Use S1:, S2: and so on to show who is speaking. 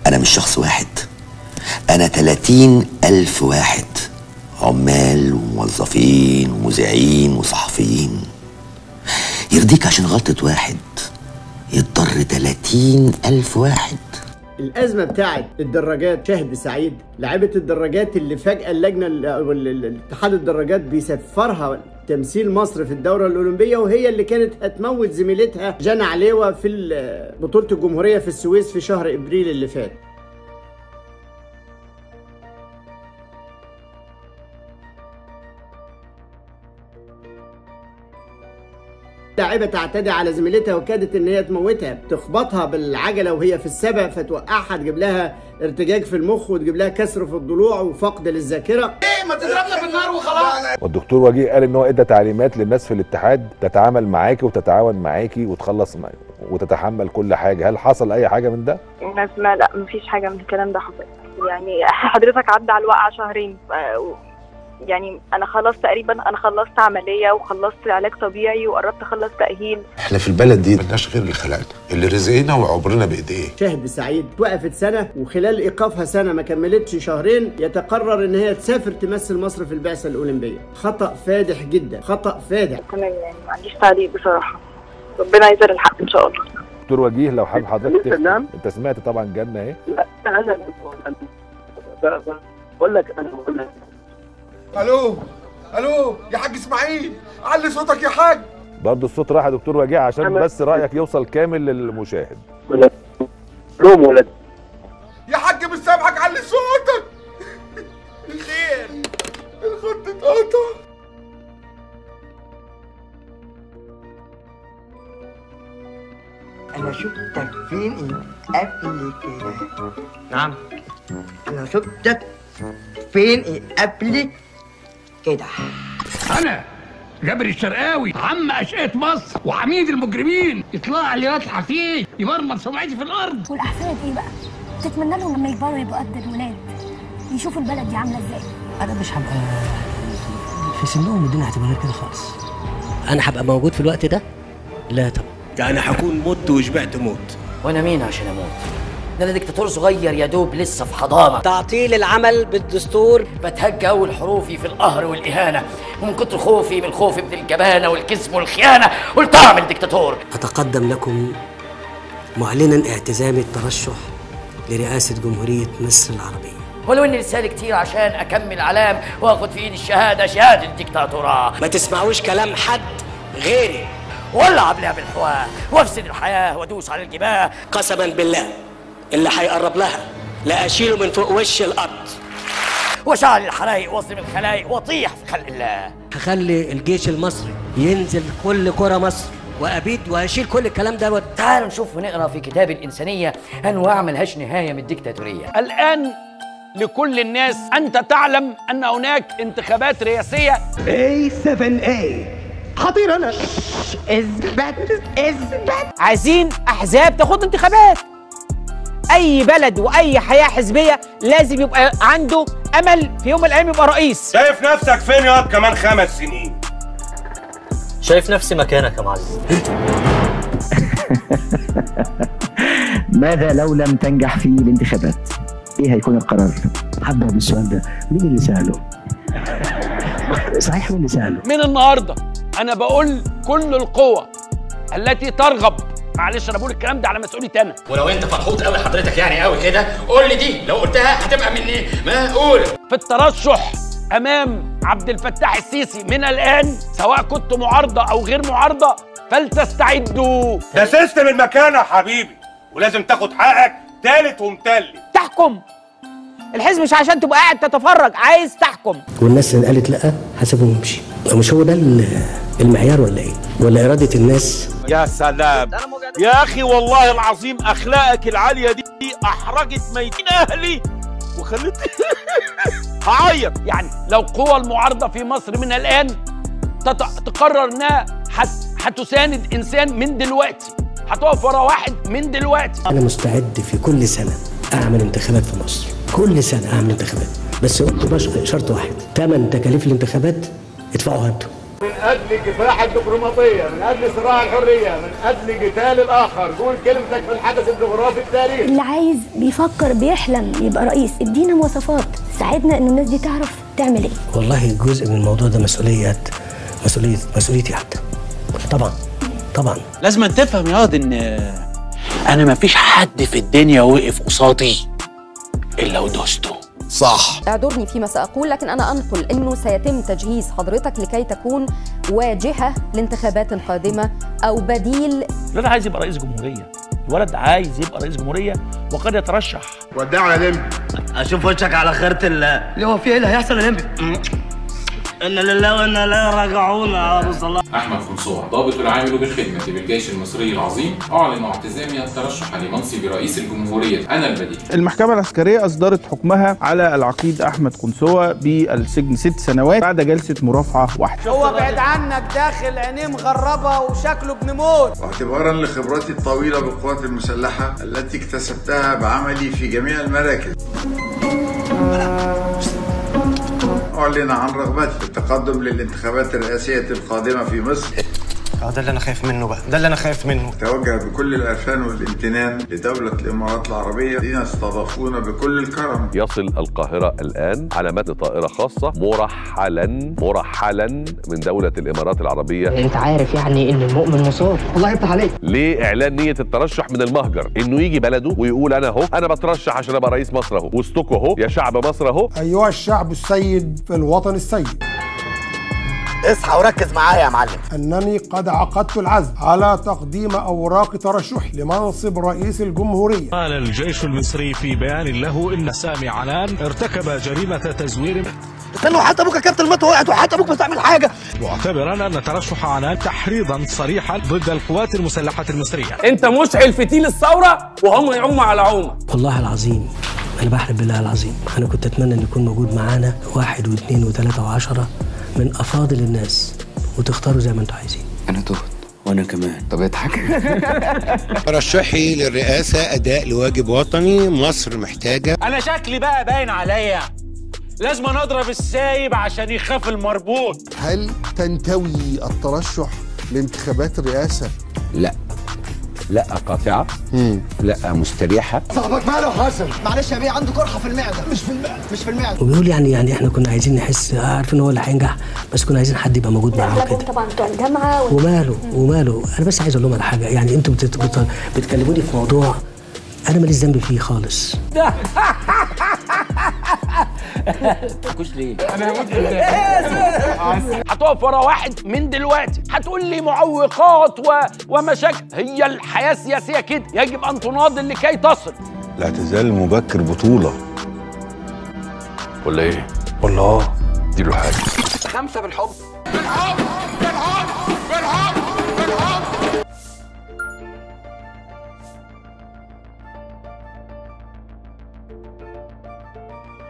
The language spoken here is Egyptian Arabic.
S1: أنا مش شخص واحد أنا 30 ألف واحد عمال وموظفين ومذيعين وصحفيين يرضيك عشان غلطة واحد يضطر 30 ألف واحد
S2: الأزمة بتاعت الدراجات شهد سعيد لعبة الدراجات اللي فجأة اللجنة ال- أو ال- ال- الاتحاد الدراجات بيسفرها تمثيل مصر في الدورة الأولمبية وهي اللي كانت هتموت زميلتها جانا عليوة في ال- بطولة الجمهورية في السويس في شهر إبريل اللي فات لاعبة تعتدي على زميلتها وكادت ان هي تموتها تخبطها بالعجلة وهي في السبق فتوقعها تجيب لها ارتجاج في المخ وتجيب لها كسر في الضلوع وفقد للذاكرة
S3: والدكتور وجيه قال ان هو ادى تعليمات للناس في الاتحاد تتعامل معاكي وتتعاون معاكي وتخلص معاكي وتتحمل كل حاجه هل حصل اي حاجه من ده
S4: الناس ما لا مفيش حاجة من الكلام ده حصل يعني حضرتك عدى على الوقعة شهرين آه، و- يعني أنا خلاص تقريبا أنا خلصت عملية وخلصت علاج طبيعي وقربت أخلص تأهيل
S5: احنا في البلد دي ملناش غير اللي خلقنا اللي رزقنا وعمرنا بايديه
S2: شهد سعيد وقفت سنة وخلال إيقافها سنة ما كملتش شهرين يتقرر إن هي تسافر تمثل مصر في البعثة الأولمبية خطأ فادح جدا خطأ فادح
S4: تمام يعني ما عنديش تعليق بصراحة ربنا يزال الحق إن شاء الله
S3: دكتور وجيه لو حابب حضرتك تختم.
S6: نعم.
S3: انت سمعت طبعا جنة اهي
S6: لا انا بقول لك انا بقول لك
S7: الو الو يا حاج اسماعيل علي صوتك يا حاج
S3: برضه الصوت راح يا دكتور وجيه عشان
S6: أنا-
S3: بس رايك يوصل كامل للمشاهد
S6: ولد روم ولد
S7: يا حاج مش سامعك علي صوتك الخير الخط اتقطع
S8: أنا شفتك فين قبل كده
S9: نعم
S8: أنا شفتك فين قبل كده
S9: انا جابر الشرقاوي عم اشقية مصر وعميد المجرمين يطلع لي يطلع فيه يمرمر سمعتي في الارض
S10: والاحفاد ايه بقى تتمنى لهم لما يكبروا يبقوا قد الولاد يشوفوا البلد دي عامله ازاي
S11: انا مش هبقى في سنهم الدنيا هتبقى غير كده خالص انا هبقى موجود في الوقت ده لا طبعا
S12: ده انا هكون مت وشبعت موت
S11: وانا مين عشان اموت ده انا دكتاتور صغير يا دوب لسه في حضانه تعطيل العمل بالدستور بتهجى اول حروفي في القهر والاهانه ومن كتر خوفي من خوفي من الجبانه والكذب والخيانه قلت اعمل دكتاتور اتقدم لكم معلنا اعتزامي الترشح لرئاسه جمهوريه مصر العربيه ولو ان لسالي كتير عشان اكمل علام واخد في ايدي الشهاده شهاده الدكتاتوراه ما تسمعوش كلام حد غيري والعب لعب الحواه وافسد الحياه وادوس على الجباه قسما بالله اللي هيقرب لها لا اشيله من فوق وش الارض وشعل الحرايق واصرم الخلايق واطيح في خلق الله هخلي الجيش المصري ينزل كل قرى مصر وابيد واشيل كل الكلام دوت تعالوا نشوف ونقرا في كتاب الانسانيه انواع ملهاش نهايه من الدكتاتوريه
S9: الان لكل الناس انت تعلم ان هناك انتخابات رئاسيه
S8: A7A خطير أنا اثبت اثبت
S13: عايزين احزاب تاخد انتخابات اي بلد واي حياه حزبيه لازم يبقى عنده امل في يوم من الايام يبقى رئيس
S14: شايف نفسك فين ياض كمان خمس سنين
S11: شايف نفسي مكانك يا معلم
S15: ماذا لو لم تنجح في الانتخابات؟ ايه هيكون القرار؟ هبدا بالسؤال ده، مين اللي ساله؟ صحيح مين اللي ساله؟
S9: من النهارده انا بقول كل القوى التي ترغب معلش انا بقول الكلام ده على مسؤوليتي انا
S11: ولو انت فرحوط قوي حضرتك يعني قوي كده قول لي دي لو قلتها هتبقى مني ما قول
S9: في الترشح امام عبد الفتاح السيسي من الان سواء كنت معارضه او غير معارضه فلتستعدوا
S14: ده سيستم المكانة يا حبيبي ولازم تاخد حقك تالت ومتلت
S13: تحكم الحزب مش عشان تبقى قاعد تتفرج عايز تحكم
S11: والناس اللي قالت لا هسيبهم يمشي مش هو ده ال- المعيار ولا ايه ولا اراده الناس
S14: يا سلام يا اخي والله العظيم اخلاقك العالية دي احرجت ميتين اهلي وخلت هعيط
S9: يعني لو قوى المعارضه في مصر من الان تت- تقرر انها هت- هتساند انسان من دلوقتي هتقف ورا واحد من دلوقتي
S11: انا مستعد في كل سنه اعمل انتخابات في مصر كل سنه اعمل انتخابات بس قلت بش- شرط واحد ثمن تكاليف الانتخابات ادفعوها انتوا
S16: من اجل كفاح الدبلوماسيه من اجل صراع الحريه من اجل قتال الاخر قول كلمتك في الحدث الجغرافي التاريخي
S10: اللي عايز بيفكر بيحلم يبقى رئيس ادينا مواصفات ساعدنا ان الناس دي تعرف تعمل ايه
S12: والله جزء من الموضوع ده مسؤولية مسؤولية مسؤوليتي حتى طبعا طبعا
S9: لازم تفهم يا واد ان انا ما فيش حد في الدنيا وقف قصادي الا ودوسته
S17: صح
S18: اعذرني فيما سأقول لكن أنا أنقل أنه سيتم تجهيز حضرتك لكي تكون واجهة لانتخابات قادمة أو بديل
S9: الولد عايز يبقى رئيس جمهوريه الولد عايز يبقى رئيس جمهوريه وقد يترشح
S16: ودعوا يا لمبي
S8: اشوف وشك على خيرة الله اللي هو في ايه اللي هيحصل يا لمبي انا لله وانا لا راجعون يا ابو صلاح
S19: أحمد خنصوع ضابط العامل بالخدمة بالجيش المصري العظيم أعلن اعتزامي الترشح لمنصب رئيس الجمهورية أنا البديل
S20: المحكمة العسكرية أصدرت حكمها على العقيد أحمد قنصوة بالسجن ست سنوات بعد جلسة مرافعة واحدة
S13: هو بعيد عنك داخل عينيه مغربه وشكله ابن موت
S21: واعتبارا لخبرتي الطويلة بالقوات المسلحة التي اكتسبتها بعملي في جميع المراكز أعلن عن رغبتي في التقدم للانتخابات الرئاسية القادمة في مصر
S8: اه ده اللي انا خايف منه بقى ده اللي انا خايف منه
S21: توجه بكل العرفان والامتنان لدولة الإمارات العربية الذين استضافونا بكل الكرم
S22: يصل القاهرة الآن على متن طائرة خاصة مرحلا مرحلا من دولة الإمارات العربية
S8: انت عارف يعني ان المؤمن مصاب الله يفتح عليك
S22: لإعلان نية الترشح من المهجر إنه يجي بلده ويقول أنا أهو أنا بترشح عشان أبقى رئيس مصر أهو وسطكوا أهو يا شعب مصر أهو
S23: أيها الشعب السيد في الوطن السيد
S8: اصحى وركز معايا يا معلم
S23: أنني قد عقدت العزم على تقديم أوراق ترشحي لمنصب رئيس الجمهورية
S24: قال الجيش المصري في بيان له ان سامي عنان ارتكب جريمه تزوير
S8: استنوا حتى ابوك يا كابتن الموت وقعت وحتى ابوك مش تعمل حاجه
S24: معتبرا ان ترشح عنان تحريضا صريحا ضد القوات المسلحه المصريه
S9: انت مشعل فتيل الثوره وهم يعوموا على عومه
S12: والله العظيم انا بحلف بالله العظيم انا كنت اتمنى ان يكون موجود معانا واحد واثنين وثلاثه وعشره من افاضل الناس وتختاروا زي ما انتوا عايزين
S25: انا تهت وانا كمان طب اضحك
S26: ترشحي للرئاسة أداء لواجب وطني مصر محتاجة
S9: انا شكلي بقى باين عليا لازم أنا اضرب السايب عشان يخاف المربوط
S27: هل تنتوي الترشح لانتخابات الرئاسة؟
S25: لا لا قاطعة لا مستريحة
S8: صاحبك ماله حسن معلش يا بيه عنده قرحه في المعده مش في المعده مش في المعده
S12: وبيقول يعني يعني احنا كنا عايزين نحس آه، عارفين هو اللي هينجح بس كنا عايزين حد يبقى موجود معاه
S10: اغلبهم
S12: وكده
S10: طبعا بتوع الجامعه وال-
S12: وماله وماله انا بس عايز اقول لهم على حاجه يعني انتوا بتت... بت... بتكلموني في موضوع انا ماليش ذنب فيه خالص
S9: تاكوش ليه انا هموت هتقف ورا واحد من دلوقتي هتقول لي معوقات و... ومشاكل هي الحياه السياسيه كده يجب ان تناضل لكي تصل
S28: الاعتزال المبكر بطولة
S22: ولا إيه؟
S28: ولا اه
S22: اديله حاجة
S8: خمسه بالحب
S16: بالحب